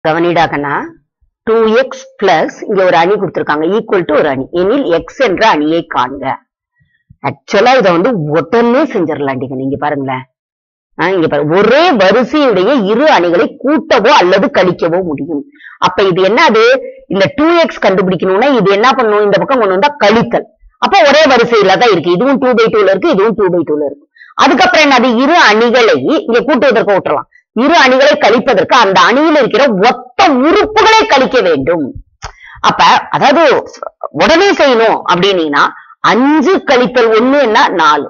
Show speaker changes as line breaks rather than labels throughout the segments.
கவனிடா கண்ணா two x plus இங்க ஒரு அணி கொடுத்திருக்காங்க ஈக்குவல் டு ஒரு அணி எனில் எக்ஸ் என்ற அணியை காண்க ஆக்சுவலா இதை வந்து உடனே செஞ்சிடலாண்டிங்க நீங்க பாருங்களேன் ஆ, இங்க பாரு ஒரே வரிசையுடைய இரு அணிகளை கூட்டவோ அல்லது கழிக்கவோ முடியும் அப்ப இது என்னது இந்த டூ எக்ஸ் கண்டுபிடிக்கணும்னா இது என்ன பண்ணணும் இந்த பக்கம் கொண்டு வந்தா கழித்தல் அப்ப ஒரே வரிசையில தான் இருக்கு இதுவும் டூ பை டூல இருக்கு இதுவும் டூ பை டூல இருக்கு அதுக்கப்புறம் என்னது இரு அணிகளை இங்க கூட்டுவதற்கு விட்டுறலாம் இரு அணிகளை கழிப்பதற்கு அந்த அணியில் இருக்கிற ஒத்த உறுப்புகளை கழிக்க வேண்டும் அப்ப அதாவது உடனே செய்யணும் அப்படின்னீங்கன்னா அஞ்சு கழித்தல் ஒண்ணு என்ன நாலு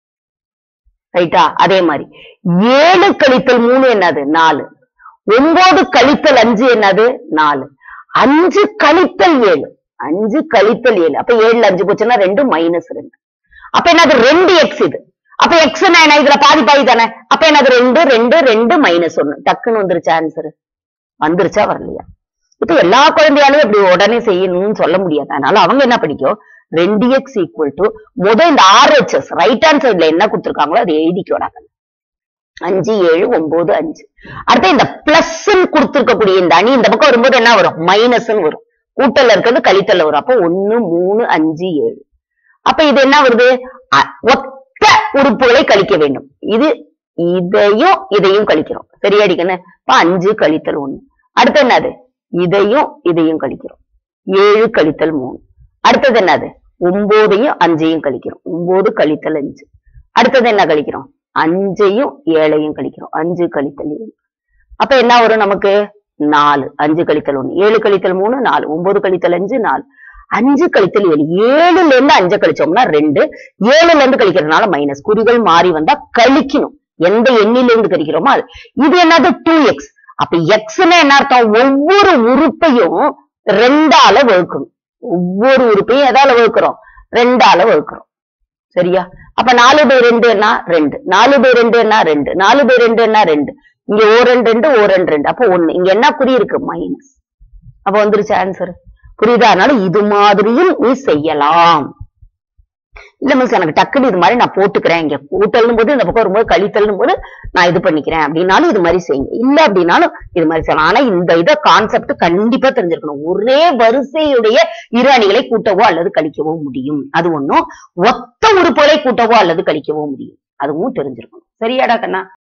ரைட்டா அதே மாதிரி ஏழு கழித்தல் மூணு என்னது நாலு ஒன்பது கழித்தல் அஞ்சு என்னது நாலு அஞ்சு கழித்தல் ஏழு அஞ்சு கழித்தல் ஏழு அப்ப ஏழுல அஞ்சு போச்சுன்னா ரெண்டு மைனஸ் ரெண்டு அப்ப என்னது ரெண்டு எக்ஸ் இது அப்ப எக்ஸ் என்ன இதுல பாதி பாதி தானே அப்ப என்னது ரெண்டு ரெண்டு ரெண்டு மைனஸ் ஒண்ணு டக்குன்னு வந்துருச்சா ஆன்சர் வந்துருச்சா வரலையா இப்ப எல்லா குழந்தையாலையும் இப்படி உடனே செய்யணும்னு சொல்ல முடியாது அதனால அவங்க என்ன படிக்கும் ரெண்டு எக்ஸ் ஈக்குவல் டு முதல் இந்த ஆர்ஹெச்எஸ் ரைட் ஹேண்ட் சைடுல என்ன கொடுத்திருக்காங்களோ அதை எழுதிக்கோடாங்க அஞ்சு ஏழு ஒன்பது அஞ்சு அடுத்து இந்த பிளஸ் கொடுத்திருக்கக்கூடிய இந்த அணி இந்த பக்கம் வரும்போது என்ன வரும் மைனஸ் வரும் கூட்டல்ல இருக்கிறது கழித்தல்ல வரும் அப்போ ஒண்ணு மூணு அஞ்சு ஏழு அப்ப இது என்ன வருது அ- ஒத்த உறுப்புகளை கழிக்க வேண்டும் இது இதையும் இதையும் கழிக்கிறோம் சரியாடிக்கண்ணு இப்ப அஞ்சு கழித்தல் ஒண்ணு அடுத்து என்னது இதையும் இதையும் கழிக்கிறோம் ஏழு கழித்தல் மூணு அடுத்தது என்னது ஒன்பதையும் அஞ்சையும் கழிக்கிறோம் ஒன்பது கழித்தல் அஞ்சு அடுத்தது என்ன கழிக்கிறோம் அஞ்சையும் ஏழையும் கழிக்கிறோம் அஞ்சு கழித்தல் ஏழு அப்ப என்ன வரும் நமக்கு நாலு அஞ்சு கழித்தல் ஒண்ணு ஏழு கழித்தல் மூணு நாலு ஒன்பது கழித்தல் அஞ்சு நாலு அஞ்சு கழித்தல் ஏழு ஏழுல இருந்து அஞ்சை கழிச்சோம்னா ரெண்டு ஏழுல இருந்து கழிக்கிறதுனால மைனஸ் குறிகள் மாறி வந்தா கழிக்கணும் எந்த எண்ணில இருந்து கழிக்கிறோமோ அது இது என்னது டூ எக்ஸ் அப்ப எக்ஸ்னா என்ன அர்த்தம் ஒவ்வொரு உறுப்பையும் ரெண்டால வகுக்கணும் ஒவ்வொரு உறுப்பையும் எதால வகுக்கிறோம் ரெண்டால வகுக்கிறோம் சரியா அப்ப நாலு பை ரெண்டு என்ன ரெண்டு நாலு பை ரெண்டு என்ன ரெண்டு நாலு பை ரெண்டு என்ன ரெண்டு இங்க ஓ ரெண்டு ரெண்டு ஓ ரெண்டு ரெண்டு அப்போ ஒண்ணு இங்க என்ன குறி இருக்கு மைனஸ் அப்ப வந்துருச்சு ஆன்சர் புரியுதா அதனால இது மாதிரியும் நீ செய்யலாம் இல்ல மிஸ் எனக்கு டக்குன்னு இது மாதிரி நான் போட்டுக்கிறேன் இங்க கூட்டல்னும் போது இந்த பக்கம் வரும்போது கழித்தல்னும் போது நான் இது பண்ணிக்கிறேன் அப்படின்னாலும் இது மாதிரி செய்யுங்க இல்ல அப்படின்னாலும் இது மாதிரி செய்யலாம் ஆனா இந்த இத கான்செப்ட் கண்டிப்பா தெரிஞ்சிருக்கணும் ஒரே வரிசையுடைய இரு அணிகளை கூட்டவோ அல்லது கழிக்கவோ முடியும் அது ஒண்ணும் ஒத்த உறுப்புகளை கூட்டவோ அல்லது கழிக்கவோ முடியும் அதுவும் தெரிஞ்சிருக்கணும் சரியாடா கண்ணா